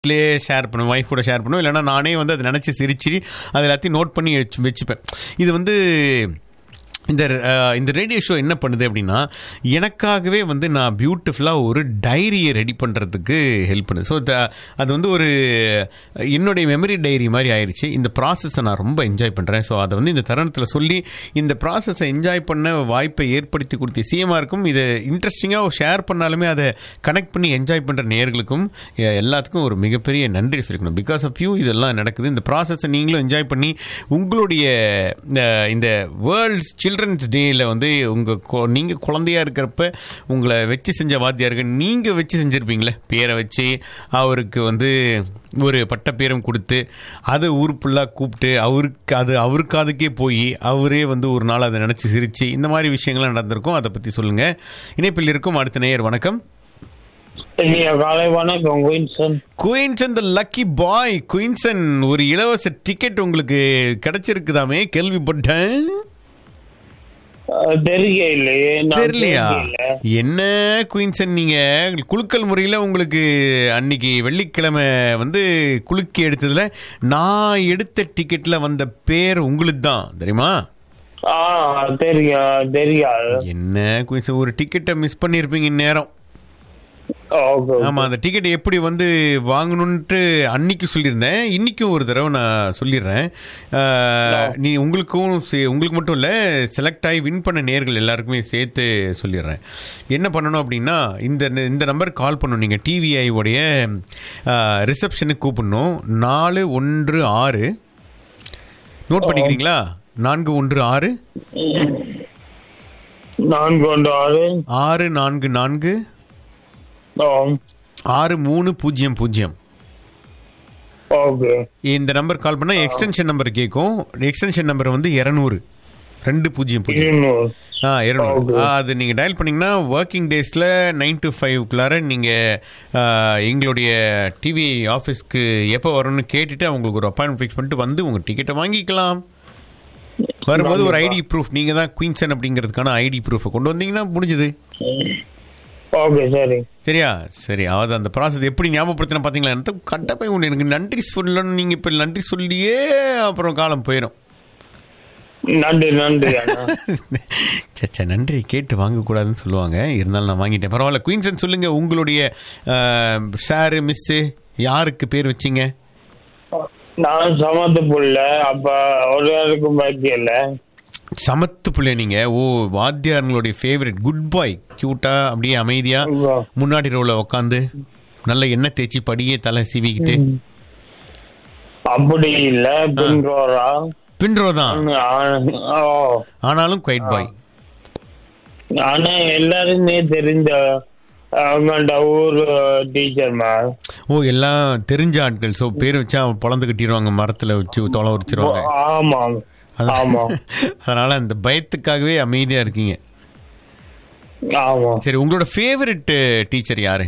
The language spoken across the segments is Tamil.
வீட்டிலே ஷேர் பண்ணுவேன் ஒய்ஃப் கூட ஷேர் பண்ணுவேன் இல்லைன்னா நானே வந்து அதை நினச்சி சிரிச்சு அது எல்லாத்தையும் நோட் பண்ணி வச்சு வச்சுப்பேன் இது வந்து இந்த அஹ், இந்த ரேடியோ ஷோ என்ன பண்ணுது அப்படின்னா எனக்காகவே வந்து நான் பியூட்டிஃபுல்லாக ஒரு டைரியை ரெடி பண்ணுறதுக்கு ஹெல்ப் பண்ணுது ஸோ அது வந்து ஒரு என்னுடைய மெமரி டைரி மாதிரி ஆயிடுச்சு இந்த ப்ராசஸை நான் ரொம்ப என்ஜாய் பண்ணுறேன் ஸோ அதை வந்து இந்த தருணத்தில் சொல்லி இந்த ப்ராசஸை என்ஜாய் பண்ண வாய்ப்பை ஏற்படுத்தி கொடுத்த சிஎமாக இருக்கும் இதை இன்ட்ரெஸ்டிங்காக ஷேர் பண்ணாலுமே அதை கனெக்ட் பண்ணி என்ஜாய் பண்ணுற நேயர்களுக்கும் எ- எல்லாத்துக்கும் ஒரு மிகப்பெரிய நன்றி சொல்லிக்கணும் பிகாஸ் ஆஃப் யூ இதெல்லாம் நடக்குது இந்த ப்ராசஸை நீங்களும் என்ஜாய் பண்ணி உங்களுடைய அஹ், இந்த வேர்ல்ட்ஸ் சில்ட்ரன்ஸ் டேயில் வந்து உங்கள் நீங்கள் குழந்தையா இருக்கிறப்ப உங்களை வச்சு செஞ்ச வாத்தியாருக்கு நீங்கள் வச்சு செஞ்சுருப்பீங்களே பேரை வச்சு அவருக்கு வந்து ஒரு பட்ட பேரும் கொடுத்து அது ஊர் ஃபுல்லாக கூப்பிட்டு அவருக்கு அது அவருக்கு அதுக்கே போய் அவரே வந்து ஒரு நாள் அதை நினச்சி சிரித்து இந்த மாதிரி விஷயங்கள்லாம் நடந்திருக்கும் அதை பற்றி சொல்லுங்கள் இணைப்பில் இருக்கும் அடுத்த நேயர் வணக்கம் இனிய காலை வணக்கம் குயின்சன் குயின்சன் த லக்கி பாய் குயின்சன் ஒரு இலவச டிக்கெட் உங்களுக்கு கிடைச்சிருக்குதாமே கேள்விப்பட்டேன் அஹ், தெரியலையே நான் தெரியலையா தெரியல. என்ன குயின்சன் நீங்க குலுக்கல் முறையில் உங்களுக்கு அன்னைக்கு வெள்ளிக்கிழமை வந்து குலுக்கி எடுத்ததுல நான் எடுத்த டிக்கெட்ல வந்த பேர் உங்களுக்கு தான் தெரியுமா ஆ தெரியும் தெரியாது என்ன குயின்சன் ஒரு டிக்கெட்டை மிஸ் பண்ணியிருப்பீங்க இந்நேரம் ஓகே ஆமா அந்த டிக்கெட் எப்படி வந்து வாங்கணுன்ட்டு அன்னைக்கு சொல்லியிருந்தேன் இன்னைக்கும் ஒரு தடவை நான் சொல்லிடுறேன் அஹ், நீ உங்களுக்கும் சே- உங்களுக்கு மட்டும் இல்லை செலக்ட் ஆகி வின் பண்ண நேர்கள் எல்லாருக்குமே சேர்த்து சொல்லிடுறேன் என்ன பண்ணணும் அப்படின்னா இந்த இந்த நம்பருக்கு கால் பண்ணணும் நீங்கள் டிவிஐ உடைய ரிசப்ஷனுக்கு கூப்பிடணும் நாலு ஒன்று ஆறு நோட் பண்ணிக்கிறீங்களா நான்கு ஒன்று ஆறு நான்கு ஒன்று ஆறு ஆறு நான்கு நான்கு ஆம். ஆறு மூணு பூஜ்ஜியம் பூஜ்ஜியம் ஓகே இந்த நம்பர் கால் பண்ணா எக்ஸ்டென்ஷன் நம்பர் கேட்கும் எக்ஸ்டென்ஷன் நம்பர் வந்து இரநூறு ரெண்டு பூஜ்ஜியம் பூஜ்ஜியம் இருநூறு ஆ இரநூறு Okay. ஆ, அது நீங்கள் டயல் பண்ணிங்கன்னா ஒர்க்கிங் டேஸில் நைன் டு ஃபைவ்க்குள்ளார நீங்கள் எங்களுடைய டிவி ஆஃபீஸ்க்கு எப்போ வரணும்னு கேட்டுட்டு அவங்களுக்கு ஒரு அப்பாயின்மெண்ட் ஃபிக்ஸ் பண்ணிட்டு வந்து உங்கள் டிக்கெட்டை வாங்கிக்கலாம் வரும்போது ஒரு ஐடி ப்ரூஃப் நீங்கள் தான் குயின்சன் அப்படிங்கிறதுக்கான ஐடி ப்ரூஃபை கொண்டு வந்தீங்கன்னா முடிஞ்சது ஓகே சரி சரியா சரி அதாவது அந்த ப்ராசஸ் எப்படி ஞாபகப்படுத்தின பார்த்தீங்களா எனக்கு கட்டப்பை ஒன்று எனக்கு நன்றி சொல்லணும் நீங்கள் இப்போ நன்றி சொல்லியே அப்புறம் காலம் போயிடும் நன்றி நன்றி அண்ணா சச்சா நன்றி கேட்டு வாங்கக்கூடாதுன்னு சொல்லுவாங்க இருந்தாலும் நான் வாங்கிட்டேன் பரவாயில்ல குயின்சன் சொல்லுங்க உங்களுடைய ஷேரு மிஸ்ஸு யாருக்கு பேர் வச்சீங்க நான் சமத்து புள்ள அப்ப ஒரு யாருக்கும் வைக்கல சமத்து பிள்ளை நீங்க ஓ வாத்தியாருங்களுடைய ஃபேவரட் குட் பாய் கியூட்டா அப்படியே அமைதியா முன்னாடி ரோல உட்காந்து நல்ல எண்ணெய் தேய்ச்சி படியே தலை சீவிக்கிட்டு அப்படி இல்ல பின்ரோரா பின்றோ தான் ஓ ஆனாலும் குவைட் பாய் ஆனா எல்லாருமே தெரிஞ்ச அவங்கள்ட்ட ஊர் டீச்சர் மேம் ஓ எல்லாம் தெரிஞ்ச ஆட்கள் ஸோ பேர் வச்சா பொழந்து கட்டிடுவாங்க மரத்துல வச்சு தொலை உரிச்சிருவாங்க ஆமாம் அதான். ஆமா அதனால அந்த பயத்துக்காகவே அமைதியா இருக்கீங்க ஆமா சரி உங்களோட ஃபேவரட் டீச்சர் யாரு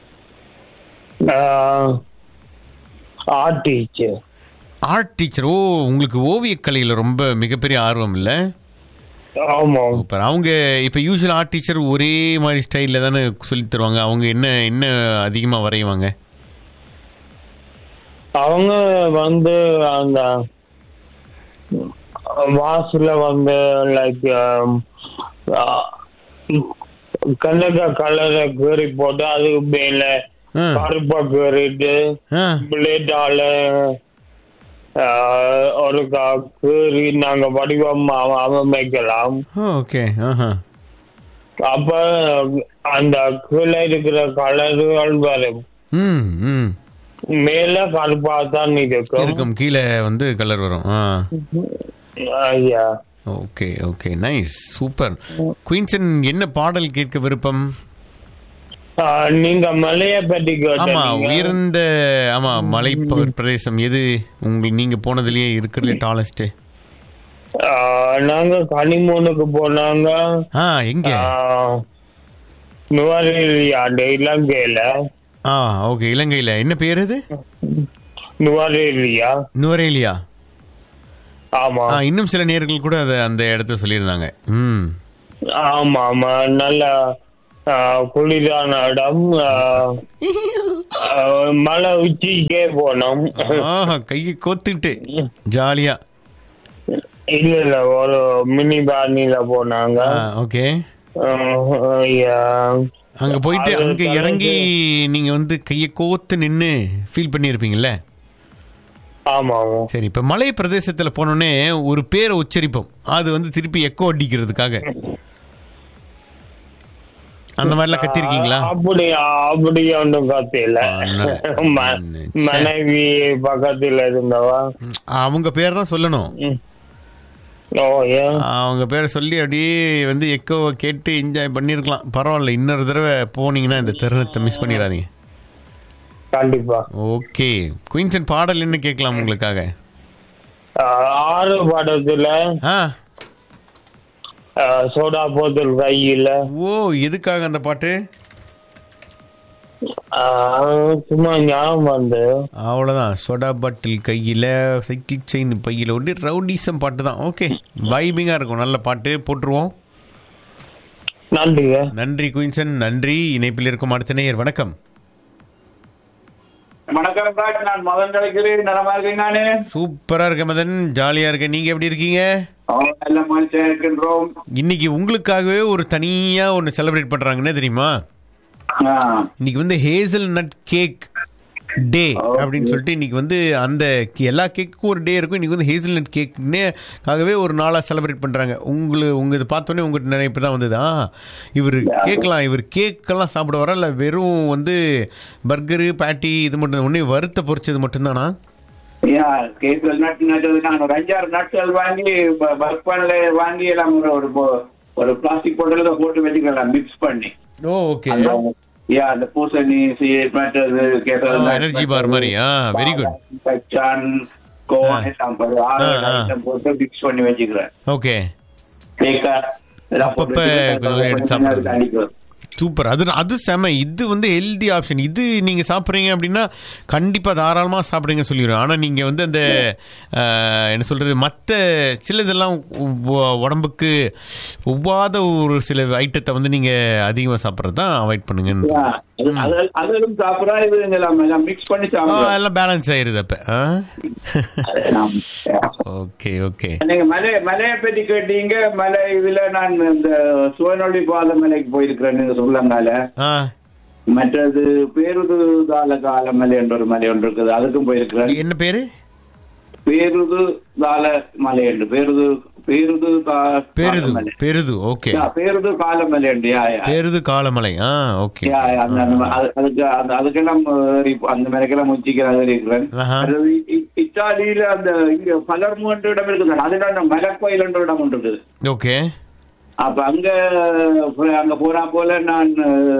ஆர்ட் டீச்சர் ஆர்ட் டீச்சர் ஓ உங்களுக்கு ஓவியக்கலையில் ரொம்ப மிகப்பெரிய ஆர்வம் இல்லை ஆமா சூப்பர் அவங்க இப்போ யூஸ்வல் ஆர்ட் டீச்சர் ஒரே மாதிரி ஸ்டைலில் தானே சொல்லி தருவாங்க அவங்க என்ன என்ன அதிகமாக வரைவாங்க அவங்க வந்து அந்த வாசல வந்து லைக் கண்ணக கலரை கீறி போட்டு அதுக்கு மேல ஆ. கருப்பா கீறிட்டு ஆ பிளேட்டால ஒரு க- கீறி நாங்க வடிவம் அம- அமைக்கலாம் ஓகே ஆஹா அப்ப அந்த கீழே இருக்கிற கலர்கள் வரும் ம் ம் மேல கருப்பா தான் இருக்கும் இருக்கும் கீழே வந்து கலர் வரும் ஆ ஐயா ஓகே ஓகே நைஸ் சூப்பர் குயின்சன் என்ன பாடல் கேட்க விருப்பம் ஆ, நீங்க மலைய பத்தி ஆமா கேட்டீங்க. உயர்ந்த ஆமா மலை ப- பிரதேசம் எது உங்களுக்கு நீங்க போனதுலயே இருக்கிறதுல டாலஸ்ட் ஆ, நாங்க கனிமூனுக்கு போனாங்க ஆ எங்க நுவரேலியாண்டு இலங்கையில ஆ ஓகே இலங்கையில என்ன பேர் அது நுவரேலியா நுவரேலியா ஆமா ஆ இன்னும் சில நேர்கள் கூட அதை அந்த இடத்த சொல்லியிருந்தாங்க ம் ஆமா ஆமா நல்ல ஆஹ் குளிரான இடம் ஆஹ் ஆஹ் மலை உச்சிக்கே போனோம் ஆஹா கையை கோத்துக்கிட்டு ஜாலியா இல்ல இல்ல ஒரு மினி பானில போனாங்க ஓகே ஆஹ் yeah. அங்க போயிட்டு அது அங்க தலைக்கு- இறங்கி நீங்க வந்து கையை கோத்து நின்னு ஃபீல் பண்ணியிருப்பீங்கல்ல ஆமா ஆமா சரி இப்ப மலை பிரதேசத்துல போனோடனே ஒரு பேரை உச்சரிப்போம் அது வந்து திருப்பி எக்கோ அடிக்கிறதுக்காக அந்த மாதிரிலாம் கத்திருக்கீங்களா அப்படி அப்படி ஒன்றும் கத்தில ஆ, ம- சரி. மனைவி பக்கத்துல இருந்தவா அவங்க பேர் தான் சொல்லணும் ம். ஓ ஏன் அவங்க பேரை சொல்லி அப்படியே வந்து எக்கோவை கேட்டு என்ஜாய் பண்ணியிருக்கலாம் பரவாயில்ல இன்னொரு தடவை போனீங்கன்னா இந்த தருணத்தை மிஸ் பண்ணிடாதீங்க கண்டிப்பா ஓகே குயின்சன் பாடல் என்ன கேட்கலாம் உங்களுக்காக ஆஹ் ஆறு படத்துல ஆ ஆஹ் சோடா போத்தல் கையில ஓ எதுக்காக அந்த பாட்டு ஆஹ் சும்மா ஞாபகம் வந்து அவ்வளோதான் சோடா பாட்டில் கையில் சைக்கிள் செயின் பையில் ஒட்டி ரவுடிசம் பாட்டு தான் ஓகே வைபிங்காக இருக்கும் நல்ல பாட்டு போட்டுருவோம் நன்றிங்க நன்றி குயின்சன் நன்றி இணைப்பில் இருக்கும் அடுத்த நேயர் வணக்கம் வணக்கம் ராஜ் நான் மதன் கிடைக்கிறேன் நலமா இருக்கேன் நானு சூப்பராக இருக்க மதன் ஜாலியாக இருக்க நீங்கள் எப்படி இருக்கீங்க அவங்க நல்ல மனுஷன் இருக்கின்றோம் இன்னைக்கு உங்களுக்காகவே ஒரு தனியாக ஒன்று செலிப்ரேட் பண்ணுறாங்கன்னு தெரியுமா ஆ, இன்னைக்கு வந்து ஹேசல் நட் கேக் டே அப்படின்னு சொல்லிட்டு இன்னைக்கு வந்து அந்த எல்லா கேக்குக்கும் ஒரு டே இருக்கும் இன்னைக்கு வந்து ஹேசல் நட் கேக்னேக்காகவே ஒரு நாளாக செலிப்ரேட் பண்ணுறாங்க உங்களுக்கு உங்க இது பார்த்தோன்னே உங்களுக்கு நினைப்பு தான் வந்தது ஆ இவர் கேட்கலாம் இவர் கேக்கெல்லாம் சாப்பிடுவாரா இல்லை வெறும் வந்து பர்கரு பேட்டி இது மட்டும் ஒன்றே வறுத்த பொரிச்சது மட்டும்தானா யா, கேக்குகள் நட்டு நட்டது நான் ஒரு அஞ்சாறு நட்டுகள் வாங்கி ஒர்க் பண்ணல வாங்கி எல்லாம் ஒரு ஒரு பொ- ஒரு பிளாஸ்டிக் பொட்டல போட்டு வச்சுக்கலாம் மிக்ஸ் பண்ணி ஓ ஓகே அந்த யா அந்த பூசணி சீட் மற்றது எனர்ஜி பார் மாதிரி ஆ வெரி குட் கச்சான் கோன் எல்லாம் போட்டு ஆறு ஆ, ஆ. item போட்டு மிக்ஸ் பண்ணி வச்சுக்கிறேன் ஓகே கேக்கா எல்லாம் போட்டு அப்பப்ப வச்சுக்கிறேன். கொஞ்சம் எடுத்து சாப்பிடுறது. அடிக்கிறது. சூப்பர் அது அது செம இது வந்து ஹெல்தி ஆப்ஷன் இது நீங்கள் சாப்பிட்றீங்க அப்படின்னா கண்டிப்பாக தாராளமாக சாப்பிடுங்க சொல்லிடுவேன் ஆனால் நீங்கள் வந்து அந்த அஹ், என்ன சொல்கிறது மற்ற சில இதெல்லாம் உ- உடம்புக்கு ஒவ்வாத ஒரு சில ஐட்டத்தை வந்து நீங்கள் அதிகமாக சாப்பிட்றது தான் அவாய்ட் பண்ணுங்கன்னு யா, அது- அது- அதுவும் சாப்பிடா இது எல்லாம் எல்லாம் மிக்ஸ் பண்ணி ஆ, சாப்பிடுறோம் எல்லாம் பேலன்ஸ் ஆயிருது அப்போ ஓகே ஓகே நீங்க மலை மலையை பத்தி கேட்டீங்க மலை இதுல நான் இந்த சுவனொளி பாத மலைக்கு போயிருக்கிறேன் நீங்க சொல்லங்கால ஆ மற்றது பேருது தால கால மலை என்ற ஒரு மலை ஒன்று இருக்குது அதுக்கும் போயிருக்கிறேன் என்ன பேர் பேருது தால மலை என்று பேருது பேருது தா- பெருது காலமலை. பெருது ஓகே யா, பேருது காலமலை என்று யா, யா. பெருது காலமலை ஆ ஓகே யா, யா, அந்த- அந்த- அது- அதுக்கு அந்த- அதுக்கெல்லாம் ஏறி- அந்த மலைக்கெல்லாம் உச்சிக்கிறேன் இருக்கிறேன் ஆஹா. அதாவது இ- இத்தாலியில அந்த இங்க பலர்மு என்ற இடம் இருக்குது அதுல அந்த மலக்கோயில் என்ற இடம் ஒன்று இருக்குது ஓகே அப்ப அங்க அஹ், அங்க போறா போல நான்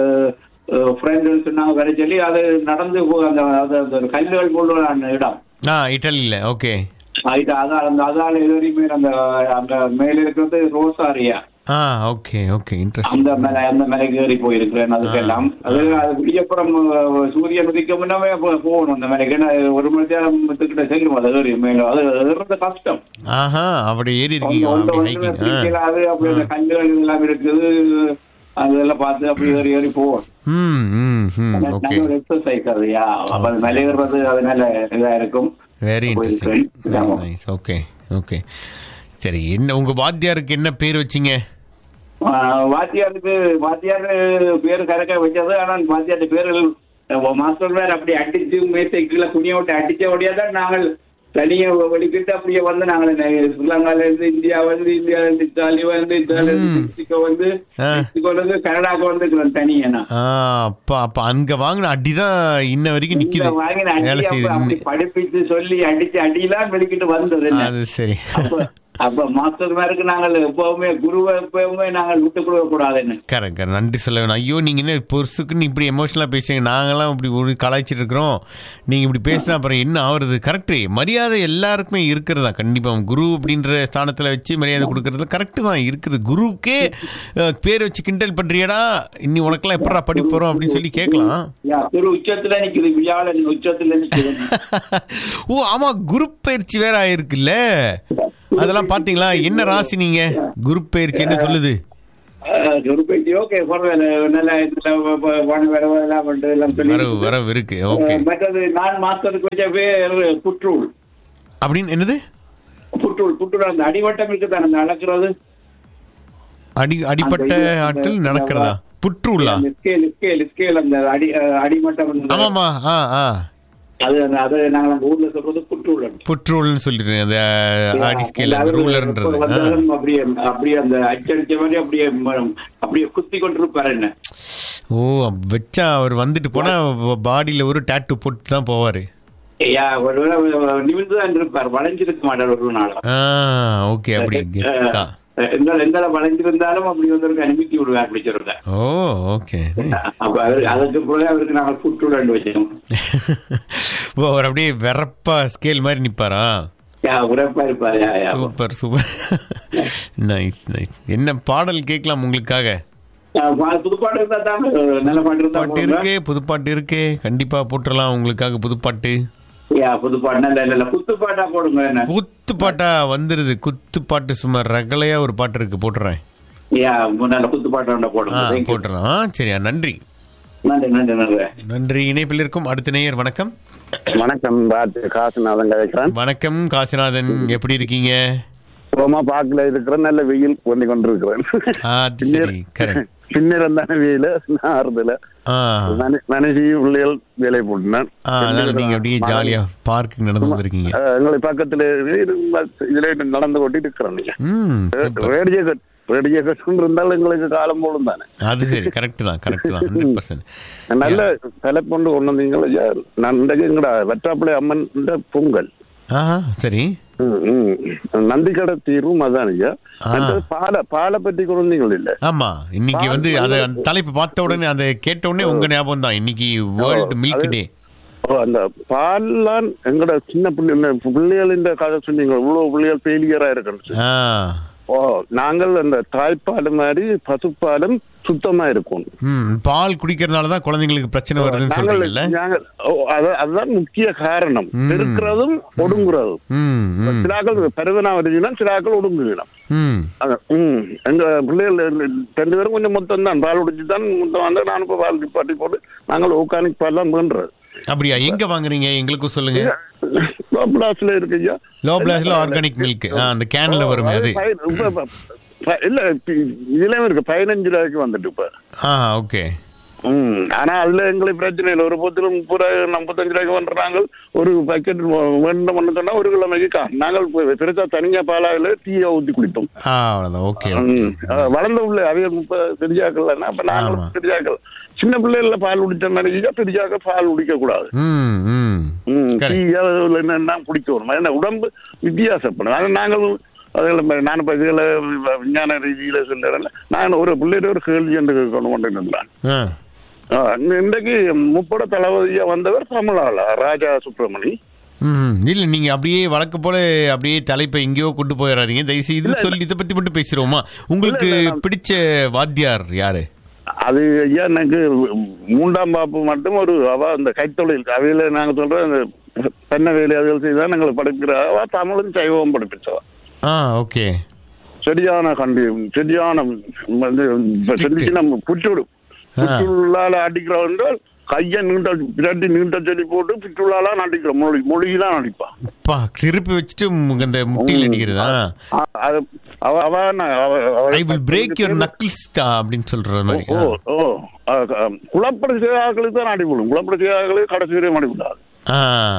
ஃப்ரெண்டு சொன்னாங்க வர சொல்லி அது நடந்து போ- அந்த அது அந்த ஒரு கல்லுகள் போல அந்த இடம் ஆ இட்டலியில் ஓகே ஆயிட்டு அதான் அந்த அதால ஏறி மேல அந்த அந்த மேல இருக்கிறது ரோசாரியா ஆ ஓகே ஓகே இன்ட்ரெஸ்ட் அந்த மேல அந்த மேலைக்கு ஏறி போயிருக்கிறேன் அதுக்கெல்லாம் அது அது விடியப்புறம் அஹ், சூரியன் உதிக்க முன்னமே போ- போகணும் அந்த மேலைக்கு ஏன்னா ஒரு மணி நேரத்துக்கிட்ட செல்லும் அது ஏறி மேல அது ஏறுறது கஷ்டம் ஆஹா அப்படி ஏறி இருக்கீங்க ஒன்று அப்படி ஒன்று hiking. ஆ. பிடிக்கலாது அப்படி அந்த கல்லுகள் எல்லாம் இருக்குது அதெல்லாம் பார்த்து அப்படி ஏறி ஏறி போவோம் ம் ம் ம் ஓகே நல்ல ஒரு எக்ஸசைஸ் அது யா அப்ப அது மலையேறது அதனால இதா இருக்கும் வெரி இன்ட்ரெஸ்டிங் போயிருக்கேன். ஆமா. நைஸ் ஓகே ஓகே சரி என்ன உங்க வாத்தியாருக்கு என்ன பேர் வச்சீங்க ஆஹ் வாத்தியாருக்கு வாத்தியார் பேரு கரெக்டா வச்சது ஆனா வாத்தியார் பேரு மாஸ்டர் வேற அப்படி அடிச்சு மேசை கீழே துணியை விட்டு அடிச்ச ஒடியாதான் நாங்கள் தனியா வலிக்கிட்டு அப்படியே வந்து நாங்கள் ஸ்ரீலங்கால இருந்து இந்தியா வந்து இந்தியால இருந்து இத்தாலி வந்து இத்தாலி இருந்து ம். மெக்சிகோ வந்து ஆ. மெக்சிகோல இருந்து கனடாக்கு வந்துக்கிறோம் தனியா நான் ஆ அப்பா அப்ப அங்க வாங்கின அடிதான் இன்ன வரைக்கும் நிக்குது இந்த வாங்கின அடி வேலை அப்ப செய்யுது அப்படி நின்னு. படிப்பிச்சு சொல்லி அடிச்சு அடியெல்லாம் வெளிக்கிட்டு வந்தது என்ன. அது சரி அப்ப அப்ப மாஸ்டர் மேருக்கு நாங்கள் எப்பவுமே குருவை எப்பவுமே நாங்கள் விட்டு கொடுக்க கூடாதுன்னு கரெக்ட் கரெக்ட் நன்றி சொல்ல வேணும் ஐயோ நீங்க என்ன பொருசுக்குன்னு இப்படி எமோஷனலாக பேசுறீங்க நாங்களாம் இப்படி ஒரு கலாய்ச்சிட்டு இருக்கிறோம் நீங்க இப்படி பேசினா அப்புறம் என்ன ஆகுறது கரெக்ட் மரியாதை எல்லாருக்குமே இருக்கிறதா கண்டிப்பா குரு அப்படின்ற ஸ்தானத்துல வச்சு மரியாதை கொடுக்கறது கரெக்ட் தான் இருக்குது குருவுக்கே அஹ், பேர் வச்சு கிண்டல் பண்றியடா இன்னி உனக்கெல்லாம் எப்படா படிப்பு போறோம் அப்படின்னு சொல்லி கேட்கலாம் யா, குரு உச்சத்துல நிக்குது வியாழன் உச்சத்துல நிக்குது ஓ ஆமா குரு பயிற்சி வேற ஆயிருக்குல்ல அதெல்லாம் பாத்தீங்களா என்ன ராசி நீங்க குரு பயிற்சி என்ன சொல்லுது ஒரு பேச்சு ஓகே பரவாயில்ல நல்லா இதுல வான வரவு எல்லாம் வந்து எல்லாம் சொல்லி வரவு வரவு இருக்கு ஓகே அஹ், மற்றது நான் மாஸ்டருக்கு வச்ச பேர் புற்றூல் அப்படின்னு என்னது புற்றூல் புற்றூல் அந்த அடிவட்டம் இருக்குதானே அந்த அளக்குறது அடி அடிப்பட்ட அந்த இது, ஆட்டில் அந்த- நடக்கிறதா புற்றுள்ளா அந்த ஸ்கேல் ஸ்கேல் ஸ்கேல் அந்த அடி அஹ், அடிமட்டம் இருந்தது. ஆமாமா ஆ ஆ அது அது நாங்க நம்ம ஊர்ல சொல்றது புற்றூல் புற்றுள்னு சொல்லிடுறேன் அந்த ஆடி ஸ்கேல் அது ரூலர்ன்றது எப்ப ஆ. வந்தாலும் அப்படியே அப்படியே அந்த அச்சடிச்ச மாதிரி அப்படியே ம- அப்படியே குத்தி கொண்டிருப்பாரு என்ன ஓ வச்சா அவர் வந்துட்டு போனா பாடியில ஒரு டாட்டு போட்டு தான் போவாரு ஐயா ஒருவேளை நிமிர்ந்து தான் இருப்பார் வளைஞ்சிருக்க மாட்டார் ஒரு நாளும் ஆ ஓகே அப்படி கெத்தா எந்த எந்த வளைஞ்சிருந்தாலும் அப்படி வந்து அனுமதி விடுவார் அப்படி சொல்றேன் ஓ ஓகே அப்ப அவரு அதுக்கு பிறகு அவருக்கு நாங்கள் புற்றுடன் வச்சோம் ஓ அவர் அப்படியே வெறப்பா ஸ்கேல் மாதிரி நிப்பாரா யா உரைப்பா இருப்பாரு yeah, yeah. Super super nice nice என்ன பாடல் கேட்கலாம் உங்களுக்காக யா, பா- புதுப்பாட்டு இருந்தா தான் நல்ல பாட்டு இருந்தா பாட்டு போடுங்க. இருக்கே புதுப்பாட்டு இருக்கே கண்டிப்பா போட்டுடலாம் உங்களுக்காக புதுப்பாட்டு யா புதுப்பாட்டு நல்ல இல்ல குத்துப்பாட்டா போடுங்க என்ன குத்து பாட்டா வந்துருது குத்து பாட்டு சும்மா ரகலையா ஒரு பாட்டு இருக்கு போட்டுறேன் யா நல்ல குத்துப்பாட்டா ஒண்ணு ஆ போடுங்க Thank you. போட்டுறலாம் ஆ, சரியா நன்றி நன்றி நன்றி நன்றி நன்றி இணைப்பில் இருக்கும் அடுத்த நேயர் வணக்கம் வணக்கம் பாத்து காசுநாதன் கதைக்கிறேன் வணக்கம் காசிநாதன் எப்படி இருக்கீங்க ரோமா பார்க்கல இருக்கிற நல்ல வெயில் பண்ணி கொண்டிருக்கிறேன் ஆ, அது சரி கரெக்ட் பின்னிரம் தானே வெயில ஆறுதல ஆ மனைவி பிள்ளைகள் வேலை போட்டுனேன் ஆ அதனால நீங்க அப்படியே ஜாலியா பார்க்கு நடந்து வந்திருக்கீங்க அஹ், எங்களை பக்கத்துல இது இதுல நடந்து கொண்டு இருக்கிறோம் நீங்க ம் super radio cut radio cut இருந்தாலும் எங்களுக்கு காலம் போலும் தானே அது சரி கரெக்ட் தான் கரெக்ட் தான் ஹண்ட்ரட் பர்சன்ட் நல்ல தலைப்பொண்டு கொண்டு வந்தீங்களா நான் இன்றைக்கு எங்கடா வெற்றாப்பிள்ளை அம்மன் பொங்கல் ஆஹா சரி ம், ம். நந்திக்கடை தீர்வும் அதான் ஐயா ஆ. அடுத்தது பாலை பாலை பற்றி கொண்டீங்கள் இல்ல ஆமா இன்னைக்கு பால் வந்து வந்து- அத அந்த தலைப்பு பார்த்த உடனே அதை கேட்ட உடனே உங்க ஞாபகம் தான் இன்னைக்கு வேர்ல்ட் மில்க் அது- டே ஓ, அந்த பால்லாம் எங்கட சின்ன பிள்ளை பிள்ளைகளின் கதை சொன்னீங்க இவ்வளவு பிள்ளைகள் ஃபெயிலியரா இருக்குன்னு ஆ ஓ நாங்கள் அந்த தாய்ப்பால் மாதிரி பசுப்பாலும் சுத்தமா இருக்கும் ம் பால் குடிக்கிறதுனால தான் குழந்தைங்களுக்கு பிரச்சனை வருதுன்னு நாங்கள் சொல்றீங்கல்ல நாங்கள் ஓ, அது- அதுதான் முக்கிய காரணம் ம். பெருக்கிறதும் ஒடுங்குறதும் ம் ம் சிலாக்கள் பெருவனா வருதுன்னா சிலாக்கள் ஒடுங்குவினம் ம் அது, ம். எங்க பிள்ளைகள் ரெண்டு பேரும் கொஞ்சம் மொத்தம் தான் பால் குடிச்சு தான் மொத்தம் வந்து நான் இப்போ பால் நிப்பாட்டி போட்டு நாங்கள் ஓர்கானிக் பால் தான் வேண்டுறது அப்படியா எங்க வாங்குறீங்க எங்களுக்கும் சொல்லுங்க பிளாஸ்ல இருக்கு ஐயா லோ பிளாஸ்ல ஆர்கானிக் மில்க் அந்த கேன்ல வருமே அது பை- இப்ப- இப்ப- ப- இல்ல இப்ப இதுலயும் இருக்கு பதினஞ்சு ரூபாய்க்கு வந்துட்டு இப்ப ஆ ஓகே ம் ஆனா அதுல எங்களுக்கு பிரச்சனை இல்லை ஒரு பத்து முப்பது ரூபாய் முப்பத்தஞ்சு ரூபாய்க்கு பண்றாங்க ஒரு பாக்கெட் வேண்டும் பண்ண சொன்னா ஒரு கிழமைக்கு கா நாங்கள் பெ- பெருசா தனியா பாலாவில டீயை ஊத்தி குடிப்போம் ஆ அவ்வளவுதான் ஓகே ம். அஹ் வளர்ந்த பிள்ளை அவைய முப்பது பெரியாக்கள் அப்ப ஆமா. நாங்களும் பெரியாக்கள் சின்ன பிள்ளைகள பால் குடிச்ச மாதிரி பெரியாக்க பால் குடிக்க கூடாது ம் ம் ம், Correct. டீ அதுல என்னன்னா குடிக்கணும் ஏன்னா உடம்பு வித்தியாசப்படும் அது நாங்கள் அதில் நான் இப்போ இதில் விஞ்ஞான ரீதியில சொல்லுறேன் நான் ஒரு பிள்ளைகிட்ட ஒரு கேள்வி என்று கொண்டு கொண்டு இருந்தான் ஆ இன்றைக்கு முப்பட தளபதியா வந்தவர் தமிழாளா ராஜா சுப்பிரமணி ம் இல்ல நீங்க அப்படியே வழக்கு போல அப்படியே தலைப்பை எங்கேயோ கொண்டு போயிடாதீங்க தயவுசெய்து இது சொல்லி இதை பத்தி மட்டும் பேசிடுவோமா உங்களுக்கு இல்ல, நான்- பிடிச்ச வாத்தியார் யாரு அது ஐயா எனக்கு மூன்றாம் பாப்பு மட்டும் ஒரு அவ அந்த கைத்தொழில் அவையில நாங்க சொல்ற அந்த பெண்ண வேலை அதுகள் செய்தான் எங்களை படிக்கிற அவ தமிழும் சைவம் படிப்பிச்சவா ஆ ஓகே சரியான கண்டி சரியான வந்து இப்ப சொல்லிச்சு நம்ம புற்றுடு ஆ. புற்றுள்ளால அடிக்கிறோம் என்றால் கையை நீண்ட பிரட்டி நீண்ட சொல்லி போட்டு புற்றுள்ளால அடிக்கிறோம் மொழி மொழியெல்லாம் அடிப்பான் பா திருப்பி வச்சுட்டு உங்க அந்த முட்டியில் அடிக்கிறதா அ- அது அவ அவ நான் அவ- அவ- ஐ வில் பிரேக் யுவர் நக்கிள்ஸ்டா அப்படின்னு சொல்ற மாதிரி ஓ ஓ குழப்பட செய்தாக்களுக்கு தான் அடிபடும் குழப்பட செய்தாக்களுக்கு கடைசி வரையும் அடிபடாது ஆ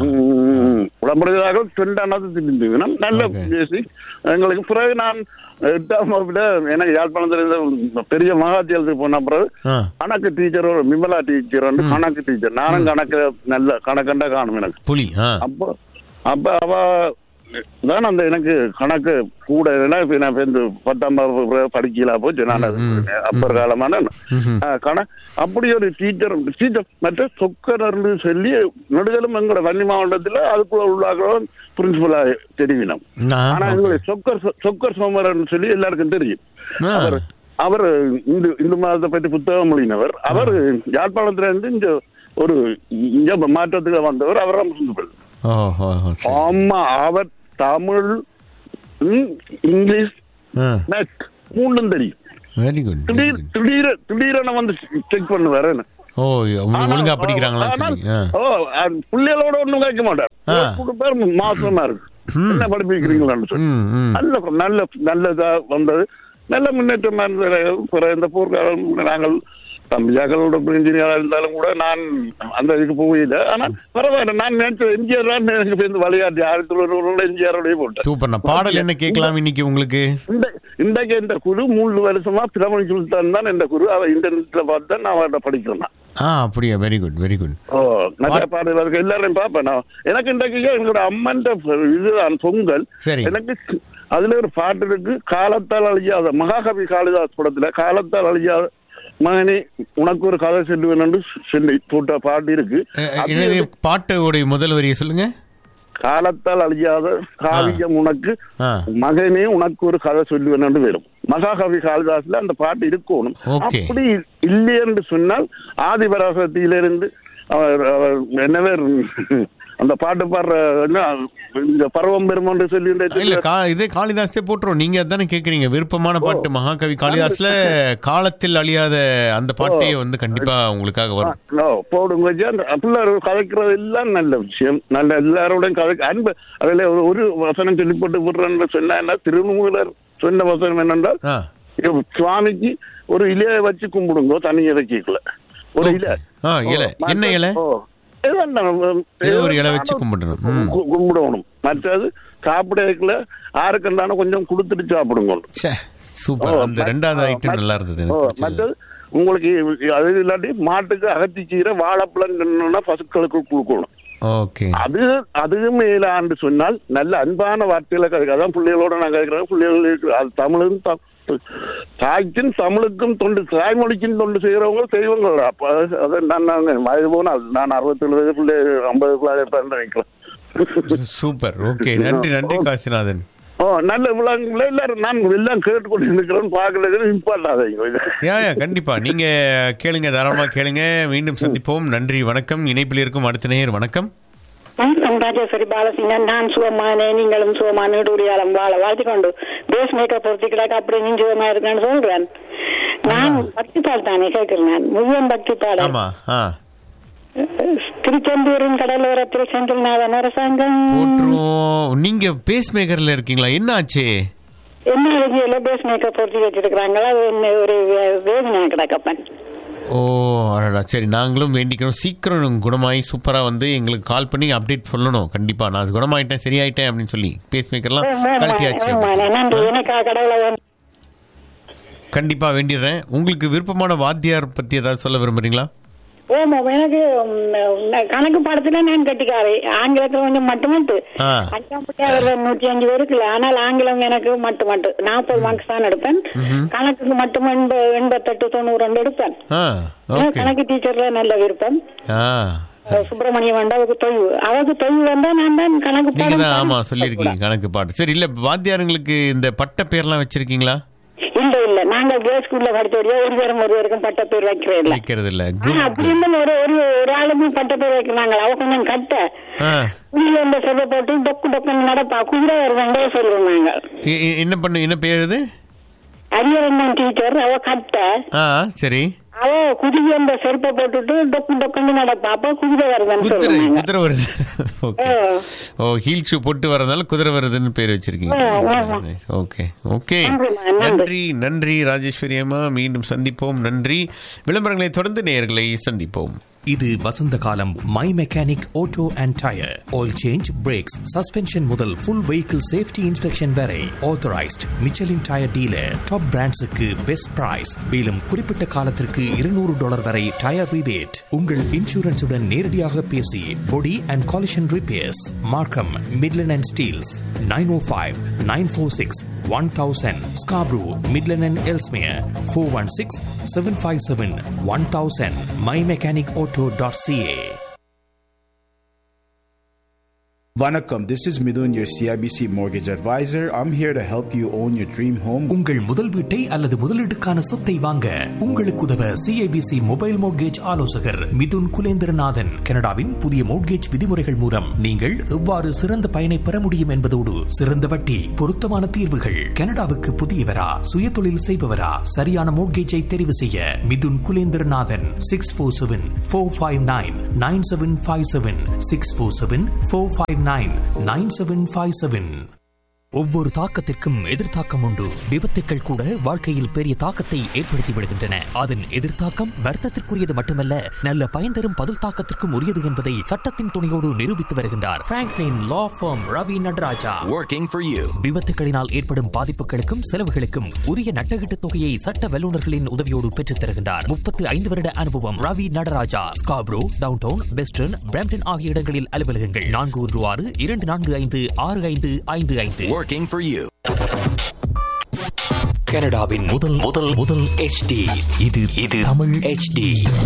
குழம்புறதாக ரெண்டானது திரும்பி நல்ல Okay. பேசி எங்களுக்கு பிறகு நான் எட்டாம் வகுப்புல எனக்கு யாழ்ப்பாணத்துல இருந்த பெரிய மகாத்தியாலத்துக்கு போன பிறகு ஆ கணக்கு டீச்சர் ஒரு விமலா டீச்சர் வந்து கணக்கு டீச்சர் நானும் கணக்கு நல்ல கணக்கண்டா காணும் எனக்கு புலி ஆ அப்போ அப்ப அவ தான் அந்த எனக்கு கணக்கு கூட ஏன்னா இப்ப நான் இப்ப இந்த பத்தாம் வகுப்பு படிக்கல போச்சு நான் அது ம், ம். அப்பர் காலமான ம்ஹும். ஆ, கண அப்படி ஒரு டீச்சர் டீச்சர் மற்ற சொக்கரர்னு சொல்லி நெடுதலும் எங்களோட வன்னி மாவட்டத்துல அதுக்குள்ள உள்ளாக பிரின்சிபலா தெரிவினோம் ஆ, ஆனா okay. எங்களுக்கு சொக்கர் சொ- சொக்கர் சோமரன் சொல்லி எல்லாருக்கும் தெரியும் ஆ. அவர் அவர் இந்து இந்து மதத்தை பற்றி புத்தகம் மொழியினவர் அவர் யாழ்ப்பாணத்துல இருந்து இங்க ஒரு இங்க மாற்றத்துக்கு வந்தவர் அவர் ராமசுந்தர் ஓ ஓ ஓ, சரி. ஆமா அவர் தமிழ் ம், இங்கிலீஷ் ஆ. மேத் மூணும் தெரியும் வெரி குட் திடீர் திடீர திடீரென வந்து செக் பண்ணுவாரு என்ன. ஓ உங்களுக்கு ஒழுங்கா ஆனா, படிக்கிறாங்களான்னு ஆனால், சொல்லி ஆ. ஓ அது பிள்ளைகளோட ஒண்ணும் கேட்க மாட்டார் ஆ. கொடுப்பாரு மாசமா இருக்கு என்ன படிப்பிக்கிறீங்களான்னு சொல்லி ம் ம் நல்ல நல்ல நல்லதா வந்தது நல்ல முன்னேற்றமா இருந்தது பிற இந்த போர்க்காலம் நாங்கள் தம்பியாக்களோட இன்ஜினியரா இருந்தாலும் கூட நான் அந்த இதுக்கு போகல ஆனா பரவாயில்ல நான் நினைச்ச எம்ஜிஆர் தான் எனக்கு சேர்ந்து விளையாட்டு ஆயிரத்தி தொள்ளாயிரத்தி எம்ஜிஆரோடய போட்டேன் சூப்பர் நான் பாடல் என்ன கேட்கலாம் இன்னைக்கு உங்களுக்கு இந்த இன்றைக்கு இந்த குரு மூணு வருஷமா பிரமணி சுல்தான் தான் இந்த குரு அவ இன்டர்நெட்ல பார்த்து தான் நான் அவர்கிட்ட படிக்கிறேன் நான். ஆ அப்படியா வெரி குட் வெரி குட் ஓ நிறைய பாடல்கள் எல்லாரையும் பார்ப்பேன் நான் எனக்கு இன்றைக்கு எங்களோட அம்மன் இதுதான் பொங்கல் சரி. எனக்கு அதுல ஒரு பாட்டு இருக்கு காலத்தால் அழியாத மகாகவி காளிதாஸ் படத்துல காலத்தால் அழியாத மகனே உனக்கு ஒரு கதை சொல்லுவேன் என்று சொல்லி போட்ட பாட்டு இருக்கு அது என்னது பாட்டோடைய முதல் வரியை சொல்லுங்க காலத்தால் அழியாத காவியம் உனக்கு ஆ மகனே உனக்கு ஒரு கதை சொல்லுவேன் என்று வரும் மகாகவி காளிதாஸ்ல அந்த பாட்டு இருக்கணும் Okay. அப்படி இல்லை என்று சொன்னால் ஆதிபராசக்தியிலிருந்து அவர் அவர் என்னவே அந்த பாட்டு பாடுற என்ன இந்த பருவம் பெறும் என்று சொல்லி இல்ல கா இதே காளிதாஸே போட்டுரும் நீங்க அதானே கேக்குறீங்க விருப்பமான பாட்டு மகாகவி காளிதாஸ்ல காலத்தில் அழியாத அந்த பாட்டே வந்து கண்டிப்பா உங்களுக்காக வரும் No, போடுங்க ஜி. அந்த பிள்ளைகள் கதைக்கிறது எல்லாம் நல்ல விஷயம் நல்ல எல்லாரோடையும் கதை அன்பு அதுல ஒரு ஒரு வசனம் சொல்லி போட்டு விடுறேன்னு சொன்னா என்ன திருமூலர் சொன்ன வசனம் என்னென்றால் ஆ இப்ப சுவாமிக்கு ஒரு இலையை வச்சு கும்பிடுங்க தனி இலக்கிக்கல ஒரு இலை ஆ, இலை. என்ன இலை? ஓ. ஏதோ ஒண்ணு, ஏதோ ஒரு இலை வச்சு கும்பிடணும். ம். கு- கும்பிடணும் மற்றது சாப்பிடல ஆறுக்கண்டான கொஞ்சம் கொடுத்துட்டு சாப்பிடுங்க ச்சே சூப்பர் ஓ, அந்த மத்- ரெண்டாவது ஓ, ஐட்டம் மத்- நல்லா இருந்தது ஓ, எனக்கு பிடிச்சது. மற்றது உங்களுக்கு அது இல்லாட்டி மாட்டுக்கு அகத்திக்கீரை வாழைப்பழம் பசுக்களுக்கு கொடுக்கணும் ஓகே அது அதுவும் மேலாண்டு சொன்னால் நல்ல அன்பான வார்த்தைகளை கதை அதான் பிள்ளைகளோட நான் கேட்கிறேன் பிள்ளைகளுக்கு அது தமிழும் த- தாய்க்கும் தமிழுக்கும் தொண்டு தாய்மொழிக்கும் தொண்டு செய்யறவங்க செய்வங்களோட அப்ப அது- அது நான் நான் வயது போனால் நான் அறுபத்தேழு வயது பிள்ளை ஐம்பது பிள்ளை நினைக்கிறேன் சூப்பர் ஓகே நன்றி நன்றி காசிநாதன் ஓ நல்ல விழாங்களை எல்லாரும் நான் எல்லாம் கேட்டுக்கொண்டு இருக்கிறேன் பார்க்கல இம்பார்ட்டாதீங்க யா யா கண்டிப்பா நீங்க கேளுங்க தாராளமா கேளுங்க மீண்டும் சந்திப்போம் நன்றி வணக்கம் இணைப்பில் இருக்கும் அடுத்த நேயர் வணக்கம் வணக்கம் ராஜேஸ்வரி பாலசிங்கன் நான் சுகமானே நீங்களும் சுகமா நீடுடியாலம் வாழ வாழ்த்திக்கொண்டு பேஸ் மேக்கப் பொறுத்து கிடக்க அப்படி நீ சுகமா இருக்கேன்னு சொல்றேன் நான் பக்தி பால் தானே கேட்கிறேன் நான் முழுவன் பக்தி பாடல் ஆமா ஆ திருச்செந்தூரின் கடலோரத்தில் செந்தில்நாதன் அரசாங்கம் போட்டுருவோம் நீங்க பேஸ் மேக்கர்ல இருக்கீங்களா என்ன ஆச்சு என்ன எழுதியில பேஸ் மேக்கப் பொறுத்து வச்சிருக்கிறாங்களா அது என்ன ஒரு வே- வேதனை கிடக்கப்பன் ஓ அடடா சரி நாங்களும் வேண்டிக்கிறோம் சீக்கிரம் குணமாயி சூப்பரா வந்து எங்களுக்கு கால் பண்ணி அப்டேட் சொல்லணும் கண்டிப்பா நான் அது குணமாயிட்டேன் சரியாயிட்டேன் அப்படின்னு சொல்லி பேஸ் மேக்கர்லாம் கழட்டியாச்சு நன்றி எனக்காக கடவுளை வந்து கண்டிப்பா வேண்டிடுறேன் உங்களுக்கு விருப்பமான வாத்தியார் பத்தி ஏதாவது சொல்ல விரும்புறீங்களா ஓமா எனக்கு ம், கணக்கு பாடத்துல நான் கட்டிக்காரு ஆங்கிலத்துல கொஞ்சம் மட்டு மட்டு ஆ. அஞ்சாம் பட்டியாளர் நூற்றி அஞ்சு பேருக்குல்ல ஆனால் ஆங்கிலம் எனக்கு மட்டு மட்டு நாற்பது மார்க்ஸ் தான் எடுப்பேன் கணக்குக்கு மட்டும் எண்ப எண்பத்தெட்டு தொண்ணூறு ரெண்டு எடுப்பேன் ஆ எனக்கு ஓகே கணக்கு டீச்சர்ல நல்ல விருப்பம் ஆ சுப்பிரமணியம் வந்தா அவருக்கு தொய்வு அவருக்கு தொய்வு வந்தா நான் தான் கணக்கு நீங்க பாடம் தான் ஆமா பாடம் சொல்லியிருக்கீங்க கணக்கு பாட்டு சரி இல்ல வாத்தியாருங்களுக்கு இந்த பட்ட பேர்லாம் வச்சிருக்கீங்களா இல்ல இல்ல நாங்க கேர்ள்ஸ் ஸ்கூல்ல படிச்சோடியா ஒரு பேரும் ஒரு பேருக்கும் பட்ட பேர் வைக்கிறேன் இல்ல வைக்கிறது இல்ல ஆனா குட் அப்படி இருந்தாலும் ஒரு ஒரு ஒரு ஆளுக்கு பட்ட பேர் வைக்கிறாங்க அவ கொஞ்சம் கட்ட ஆ குதிரை அந்த செல்ல போட்டு டொக்கு டொக்குன்னு நடப்பா குதிரை வருவாங்க சொல்லுவோம் நாங்க எ- எ- என்ன பண்ணு என்ன பேர் இது அரியரங்கன் டீச்சர் அவ கட்ட ஆ சரி அவ குதிரை அந்த செருப்பை போட்டுட்டு டொக்கு டொக்குன்னு நடப்பா அப்ப குதிரை வருதுன்னு குதிரை சொல்லுவாங்க குதிரை வருது ஓகே ஓ ஹீல் ஷூ போட்டு வரதுனால குதிரை வருதுன்னு பேர் வச்சிருக்கீங்க ஆ, ஆமா. ஓகே ஓகே நன்றிம்மா, நன்றி. நன்றி நன்றி ராஜேஸ்வரி அம்மா மீண்டும் சந்திப்போம் நன்றி விளம்பரங்களை தொடர்ந்து நேயர்களை சந்திப்போம் இது வசந்த காலம் my mechanic auto and tyre oil change brakes suspension முதல் ஃபுல் வெஹிக்கிள் சேஃப்டி இன்ஸ்பெக்ஷன் வரை authorised Michelin tyre dealer top பிராண்ட்ஸுக்கு பெஸ்ட் பிரைஸ் மேலும் குறிப்பிட்ட காலத்திற்கு இருநூறு டாலர் வரை டயர் ரிபேட் உங்கள் இன்சூரன்ஸுடன் நேரடியாக பேசி body and collision repairs Markham Midland and Steeles nine O five nine four six one thousand Scarborough Midland and Ellesmere four one six seven five seven one thousand my mechanic auto dot CA Vanakkam, this is Midun, your CIBC mortgage advisor. I'm here to help you own your dream home. உங்கள் முதல் வீட்டை அல்லது முதலீட்டுக்கான சொத்தை வாங்க உங்களுக்கு உதவ சிஐபிசி மொபைல் மோட்கேஜ் ஆலோசகர் மிதுன் குலேந்திரநாதன் கனடாவின் புதிய மோட்கேஜ் விதிமுறைகள் மூலம் நீங்கள் எவ்வாறு சிறந்த பயனை பெற முடியும் என்பதோடு சிறந்த வட்டி பொருத்தமான தீர்வுகள் கனடாவுக்கு புதியவரா சுயதொழில் செய்பவரா சரியான மோட்கேஜை தெரிவு செய்ய Mithun Kulendranathan six four seven four five nine nine seven five seven six four seven four five nine nine seven five seven ஒவ்வொரு தாக்கத்திற்கும் எதிர்த்தாக்கம் உண்டு விபத்துக்கள் கூட வாழ்க்கையில் பெரிய தாக்கத்தை ஏற்படுத்தி விடுகின்றன அதன் எதிர்த்தாக்கம் வர்த்தத்திற்குரியது மட்டுமல்ல நல்ல பயன் தரும் பதில் தாக்கத்திற்கும் உரியது என்பதை சட்டத்தின் துணையோடு நிரூபித்து வருகின்றார் Franklin law firm Ravi Nataraja Working for you. விபத்துகளினால் ஏற்படும் பாதிப்புகளுக்கும் செலவுகளுக்கும் உரிய நட்டகீட்டு தொகையை சட்ட வல்லுநர்களின் உதவியோடு பெற்றுத் தருகின்றார் முப்பத்து ஐந்து வருட அனுபவம் Ravi Nataraja Scarborough downtown western Brampton ஆகிய இடங்களில் அலுவலகங்கள் நான்கு ஒன்று ஆறு இரண்டு நான்கு ஐந்து ஆறு ஐந்து ஐந்து ஐந்து Working for you. கனடாவின் முதல் முதல் முதல் HD இது இது தமிழ் HD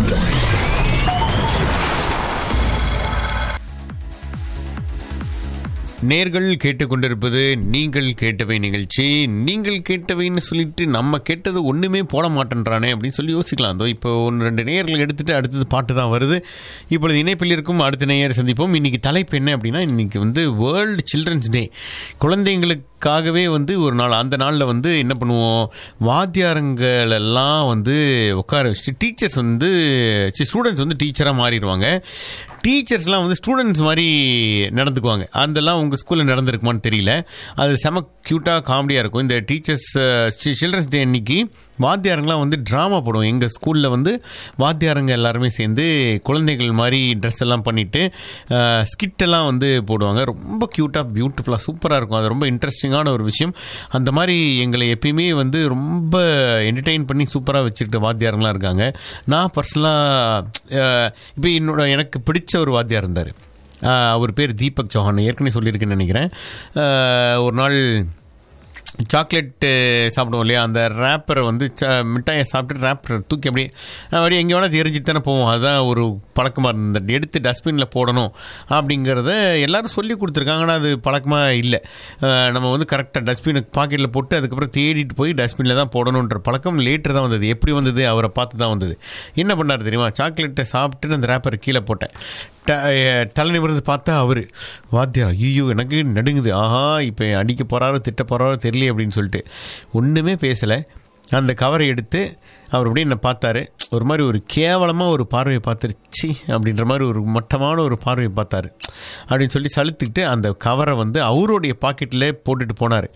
நேர்கள் கேட்டுக்கொண்டிருப்பது நீங்கள் கேட்டவை நிகழ்ச்சி நீங்கள் கேட்டவைன்னு சொல்லிட்டு நம்ம கேட்டது ஒன்றுமே போட மாட்டேன்றானே அப்படின்னு சொல்லி யோசிக்கலாம் அதோ இப்போ ஒன்று ரெண்டு நேயர்கள் எடுத்துட்டு அடுத்தது பாட்டு தான் வருது இப்பொழுது இணைப்பில் இருக்கும் அடுத்த நேயர் சந்திப்போம் இன்னைக்கு தலைப்பு என்ன அப்படின்னா இன்னைக்கு வந்து வேர்ல்டு சில்ட்ரன்ஸ் டே குழந்தைங்களுக்காகவே வந்து ஒரு நாள் அந்த நாளில் வந்து என்ன பண்ணுவோம் வாத்தியாரங்கள் எல்லாம் வந்து உட்கார வச்சுட்டு டீச்சர்ஸ் வந்து ஸ்டூடெண்ட்ஸ் வந்து டீச்சராக மாறிடுவாங்க டீச்சர்ஸ்லாம் வந்து ஸ்டூடெண்ட்ஸ் மாதிரி நடந்துக்குவாங்க அதெல்லாம் உங்கள் ஸ்கூலில் நடந்திருக்குமான்னு தெரியல அது செம க்யூட்டாக காமெடியாக இருக்கும் இந்த டீச்சர்ஸ் சில்ட்ரன்ஸ் டே அன்னைக்கு வாத்தியாரங்களாம் வந்து ட்ராமா போடுவோம் எங்கள் ஸ்கூலில் வந்து வாத்தியாரங்க எல்லாருமே சேர்ந்து குழந்தைகள் மாதிரி ட்ரெஸ் எல்லாம் பண்ணிவிட்டு ஸ்கிட்டெல்லாம் வந்து போடுவாங்க ரொம்ப க்யூட்டாக பியூட்டிஃபுல்லாக சூப்பராக இருக்கும் அது ரொம்ப இன்ட்ரெஸ்டிங்கான ஒரு விஷயம் அந்த மாதிரி எங்களை எப்பயுமே வந்து ரொம்ப என்டர்டெயின் பண்ணி சூப்பராக வச்சுக்கிட்ட வாத்தியாரங்களாம் இருக்காங்க நான் பர்சனலாக இப்போ என்னோட எனக்கு பிடிச்ச ஒரு வாத்தியார் இருந்தார் அவர் பேர் தீபக் சௌஹான் ஏற்கனவே சொல்லியிருக்கேன்னு நினைக்கிறேன் ஆஹ் ஒரு நாள் சாக்லேட்டு சாப்பிடுவோம் இல்லையா அந்த ரேப்பரை வந்து ச மிட்டாயை சாப்பிட்டு ரேப்பரை தூக்கி அப்படியே அப்படியே எங்கே வேணால் தெரிஞ்சுட்டு தானே போவோம் அதுதான் ஒரு பழக்கமாக இருந்தது எடுத்து டஸ்ட்பினில் போடணும் அப்படிங்கிறத எல்லாரும் சொல்லி கொடுத்துருக்காங்க ஆனால் அது பழக்கமாக இல்லை அஹ் நம்ம வந்து கரெக்டாக டஸ்ட்பினை பாக்கெட்டில் போட்டு அதுக்கப்புறம் தேடிட்டு போய் டஸ்ட்பினில் தான் போடணுன்ற பழக்கம் லேட்டர் தான் வந்தது எப்படி வந்தது அவரை பார்த்து தான் வந்தது என்ன பண்ணார் தெரியுமா சாக்லேட்டை சாப்பிட்டு அந்த ரேப்பரை கீழே போட்டேன் ட- அஹ் தலை நிமிர்ந்து பார்த்தா அவர் வாத்தியார் ஐயோ எனக்கு நடுங்குது ஆஹா இப்போ அடிக்க போகிறாரோ திட்ட போகிறாரோ தெரியல அப்படின்னு சொல்லிட்டு ஒன்றுமே பேசலை அந்த கவரை எடுத்து அவர் அப்படியே என்னை பார்த்தாரு ஒரு மாதிரி ஒரு கேவலமாக ஒரு பார்வையை பார்த்துருச்சு அப்படின்ற மாதிரி ஒரு மட்டமான ஒரு பார்வையை பார்த்தாரு அப்படின்னு சொல்லி சலுத்துக்கிட்டு அந்த கவரை வந்து அவருடைய பாக்கெட்டில் போட்டுட்டு போனார்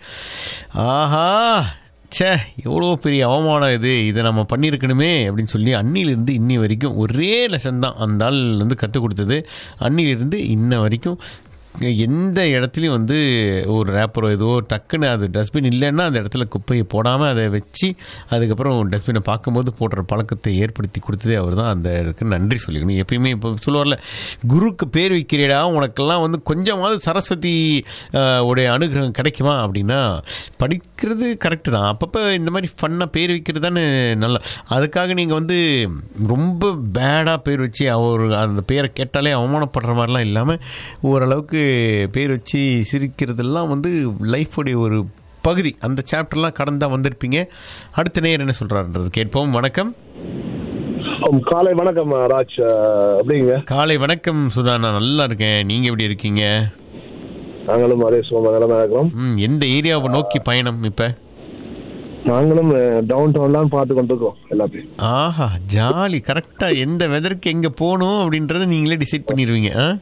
ஆஹா ச்சே எவ்வளோ பெரிய அவமானம் இது இதை நம்ம பண்ணியிருக்கணுமே அப்படின்னு சொல்லி அன்னிலிருந்து இன்னி வரைக்கும் ஒரே லெசன் தான் அந்த ஆள் வந்து கற்றுக் கொடுத்தது அன்னிலிருந்து இன்ன வரைக்கும் எந்த இடத்துலையும் வந்து ஒரு ரேப்பரோ ஏதோ டக்குன்னு அது டஸ்ட்பின் இல்லைன்னா அந்த இடத்துல குப்பையை போடாமல் அதை வச்சு அதுக்கப்புறம் டஸ்ட்பினை பார்க்கும்போது போடுற பழக்கத்தை ஏற்படுத்தி கொடுத்ததே அவர் தான் அந்த இதுக்கு நன்றி சொல்லிக்கணும் எப்பயுமே இப்போ சொல்லுவார்ல குருக்கு பேர் வைக்கிறேடா உனக்கெல்லாம் வந்து கொஞ்சமாவது சரஸ்வதி ஆஹ், உடைய அனுகிரகம் கிடைக்குமா அப்படின்னா படிக்கிறது கரெக்டு தான் அப்பப்போ இந்த மாதிரி ஃபன்னாக பேர் வைக்கிறது தானே நல்லா அதுக்காக நீங்கள் வந்து ரொம்ப பேடாக பேர் வச்சு அவர் அந்த பேரை கேட்டாலே அவமானப்படுற மாதிரிலாம் இல்லாமல் ஓரளவுக்கு பேர் வச்சு சிரிக்கிறதெல்லாம் வந்து லைஃபுடைய ஒரு பகுதி அந்த சாப்டர்லாம் கடந்தா வந்திருப்பீங்க அடுத்த நேரம் என்ன சொல்கிறாருன்றது கேட்போம் வணக்கம் ஆம், காலை வணக்கம் ராஜ் அஹ், எப்படிங்க காலை வணக்கம் சுதா நான் நல்லா இருக்கேன் நீங்கள் எப்படி இருக்கீங்க நாங்களும் அதே சுகமாக இருக்கிறோம் ம் எந்த ஏரியாவை நோக்கி பயணம் இப்போ நாங்களும் டவுன் டவுன்லாம் பார்த்து கொண்டிருக்கோம் எல்லாத்தையும் ஆஹா ஜாலி கரெக்டாக எந்த வெதருக்கு எங்கே போகணும் அப்படின்றத நீங்களே டிசைட் பண்ணிடுவீங்க ஆ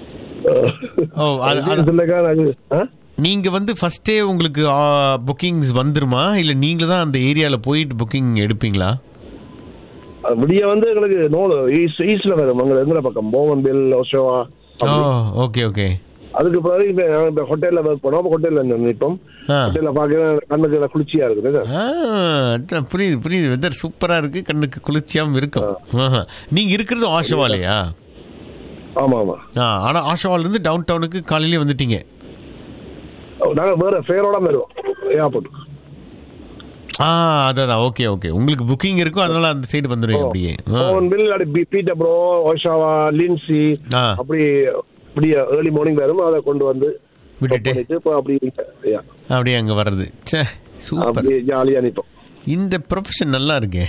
ஓ அது அது- சொல்லுங்க அது ஆ? நீங்க வந்து ஃபர்ஸ்டே உங்களுக்கு புக்கிங்ஸ் வந்துருமா இல்ல நீங்க தான் அந்த ஏரியால போயிட்டு புக்கிங் எடுப்பீங்களா அது விடிய வந்து எங்களுக்கு நோடு ஈஸ்ட் ஈஸ்ட்ல வரும் எங்க எங்க பக்கம் போவன் பில் ஓஷோவா ஓ ஓகே ஓகே அதுக்கு பிறகு இப்ப நாங்க இந்த ஹோட்டல்ல ஒர்க் பண்ணோம் ஹோட்டல்ல நிற்போம் ஆ ஹோட்டல்ல பாக்க கண்ணுக்கு எல்லாம் குளிர்ச்சியா இருக்குது ஆ, அதான் புரியுது புரியுது வெதர் சூப்பரா இருக்கு கண்ணுக்கு குளிர்ச்சியாவும் இருக்கும் ஆஹா. நீங்க இருக்கிறது ஆஷவாலையா ஆமா ஆமா ஆ ஆனா ஆஷவால இருந்து டவுன் டவுனுக்கு காலையிலே வந்துட்டீங்க நாங்க வேற ஃபேரோட வருவோம் ஏர்போர்ட் ஆ அதான் ஓகே ஓகே உங்களுக்கு புக்கிங் இருக்கும் அதனால அந்த சைடு வந்துடுவீங்க அப்படியே ஆ. போவன் பில் அப்படி பீட்டர் ப்ரோ ஓஷாவா லின்சி ஆ. அப்படி விடிய ஏர்லி மார்னிங் வரும் அதை கொண்டு வந்து விட்டுட்டு பண்ணிட்டு இப்போ அப்படி yeah, அப்படியே அங்கே வர்றது ச்சே சூப்பர் அப்படி ஜாலியாக நிற்போம் இந்த ப்ரொஃபஷன் நல்லா இருக்கே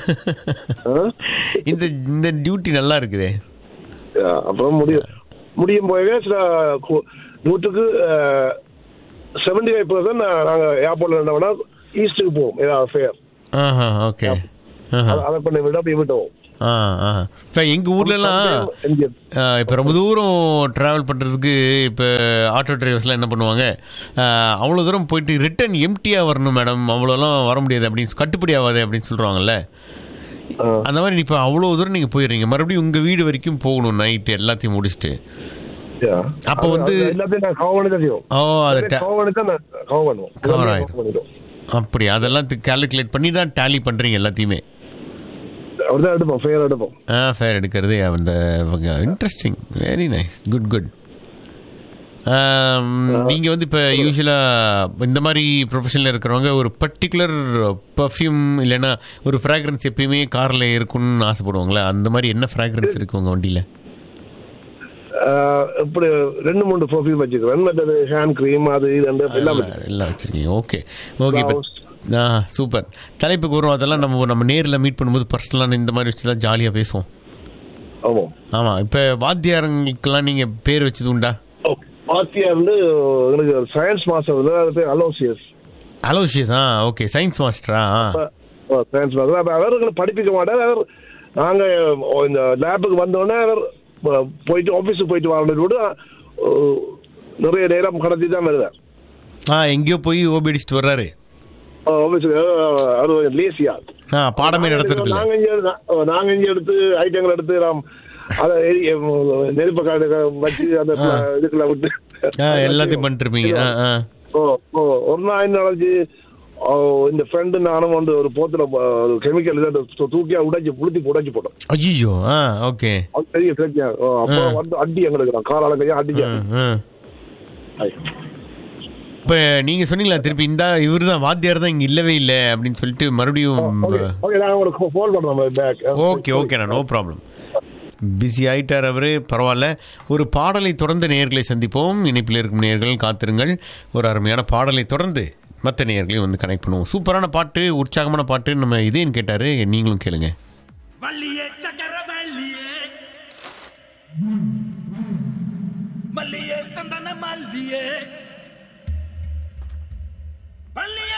இந்த இந்த டியூட்டி நல்லா இருக்குதே அப்புறம் முடியும் முடியும் போயவே சில கு- நூற்றுக்கு செவன்டி ஃபைவ் பர்சன்ட் நாங்கள் ஏர்போர்ட்ல இருந்தோம்னா ஈஸ்ட்டுக்கு போவோம் ஏதாவது ஃபேர் ஆஹா ஓகே ஆஹா அதை பண்ணி விட்டு அப்படியே விட்டுவோம் ஆ ஆ இப்போ எங்கள் ஊர்லலாம் இப்போ ரொம்ப தூரம் ட்ராவல் பண்ணுறதுக்கு இப்போ ஆட்டோ டிரைவர்ஸ்லாம் என்ன பண்ணுவாங்க அவ்வளோ தூரம் போயிட்டு ரிட்டர்ன் எம்டியாக வரணும் மேடம் அவ்வளோலாம் வர முடியாது அப்படின்னு கட்டுப்படி ஆகாது அப்படின்னு சொல்கிறாங்கல்ல அந்த மாதிரி இப்போ அவ்வளோ தூரம் நீங்கள் போயிடுறீங்க மறுபடியும் உங்கள் வீடு வரைக்கும் போகணும் நைட்டு எல்லாத்தையும் முடிச்சுட்டு அப்போ வந்து எல்லாத்தையும் நான் கவர் பண்ணி தான் செய்வோம் ஓ அதை ta- கவர் பண்ணி தான் நான் கவர் பண்ணுவோம் Cover எல்லாமே ஆயிடும். cover பண்ணிடுவோம் அப்படி அதெல்லாம் கால்குலேட் பண்ணி தான் டேலி பண்ணுறீங்க எல்லாத்தையுமே அப்படிதான் எடுப்போம் ஃபேர் எடுப்போம் ஆ ஃபேர் எடுக்கிறது அந்த interesting very nice good good நீங்கள் வந்து இப்போ யூஸ்வலாக இந்த மாதிரி ப்ரொஃபஷனில் இருக்கிறவங்க ஒரு பர்டிகுலர் பர்ஃப்யூம் இல்லைன்னா ஒரு ஃப்ராக்ரன்ஸ் எப்பயுமே காரில் இருக்கும்னு ஆசைப்படுவாங்களே அந்த மாதிரி என்ன ஃப்ராக்ரன்ஸ் இருக்கு உங்கள் வண்டியில் ஆஹ் இப்படி ரெண்டு மூணு பர்ஃபியூம் வச்சுக்கிறேன் மற்றது ஹேண்ட் க்ரீம் அது இது அந்த எல்லாம் வச்சிருக்கேன். எல்லாம் வச்சிருக்கீங்க ஓகே ஓகே இப்போ ஆ சூப்பர் தலைப்புக்கு வரும் அதெல்லாம் நம்ம நம்ம நேரில் மீட் பண்ணும்போது பர்சனலான இந்த மாதிரி விஷயத்தெல்லாம் ஜாலியாக பேசுவோம் ஆமாம் ஆமாம் இப்போ வாத்தியாரங்களுக்கெல்லாம் நீங்கள் பேர் வச்சது உண்டா ஆத்தியா வந்து எனக்கு சயின்ஸ் மாஸ்டர் வந்து அது பேர் அலோசியஸ் அலோஷியஸ் ஆ ஓகே சயின்ஸ் மாஸ்டரா சயின்ஸ் மாஸ்டர் அப்போ அவர்களை படிப்பிக்க மாட்டார் அவர் நாங்கள் இந்த லேபுக்கு வந்தோடனே அவர் அஹ், போயிட்டு ஆஃபீஸுக்கு போயிட்டு வரணும் கூட அஹ், நிறைய நேரம் கடத்தி தான் வருவார் ஆ எங்கேயோ போய் ஓபி அடிச்சுட்டு வர்றாரு ஆஃபீஸுக்கு அவர் லேசியா ஆ பாடமே நடத்துறது இல்ல நாங்க இங்க எடுத்து- நாங்க இங்க எடுத்து ஐட்டங்கள் எடுத்து நாம் அதை எரி- நெருப்ப காடு வச்சு அந்த இதுக்குள்ள விட்டு ஆ எல்லாத்தையும் பண்ணிட்டு இருப்பீங்க ஆ ஆ ஓ ஓ ஒரு நாள் என்ன நடந்துச்சு ஓ, இந்த ஃப்ரெண்டு நானும் வந்து ஒரு போத்துல ப- ஒரு கெமிக்கல் இதை தூ- தூக்கி உடைச்சு புளுத்தி உடைச்சு போட்டோம் ஐயோ ஆ ஓகே அது பெரிய பிரச்சனை ஓ, அப்போ வந்து அடி எங்களுக்கு நான் காலால கையா அடிச்சேன் இப்போ நீங்கள் சொன்னீங்களா திருப்பி இந்த இவர் தான் வாத்தியார் தான் இங்கே இல்லவே இல்லை அப்படின்னு சொல்லிட்டு மறுபடியும் ஓகே நான் உங்களுக்கு ஃபோன் பண்றேன் பேக் ஓகே ஓகேண்ணா நோ ப்ராப்ளம் பிஸி ஆயிட்டார் அவரு பரவாயில்ல ஒரு பாடலை தொடர்ந்து நேயர்களை சந்திப்போம் இணைப்பில் இருக்கும் நேயர்கள் காத்திருங்கள் ஒரு அருமையான பாடலை தொடர்ந்து மற்ற நேயர்களையும் வந்து கனெக்ட் பண்ணுவோம் சூப்பரான பாட்டு உற்சாகமான பாட்டு நம்ம இதேன்னு கேட்டாரு நீங்களும் கேளுங்க மல்லியே சக்கர மல்லியே மல்லியே சந்தன மல்லியே மல்லியே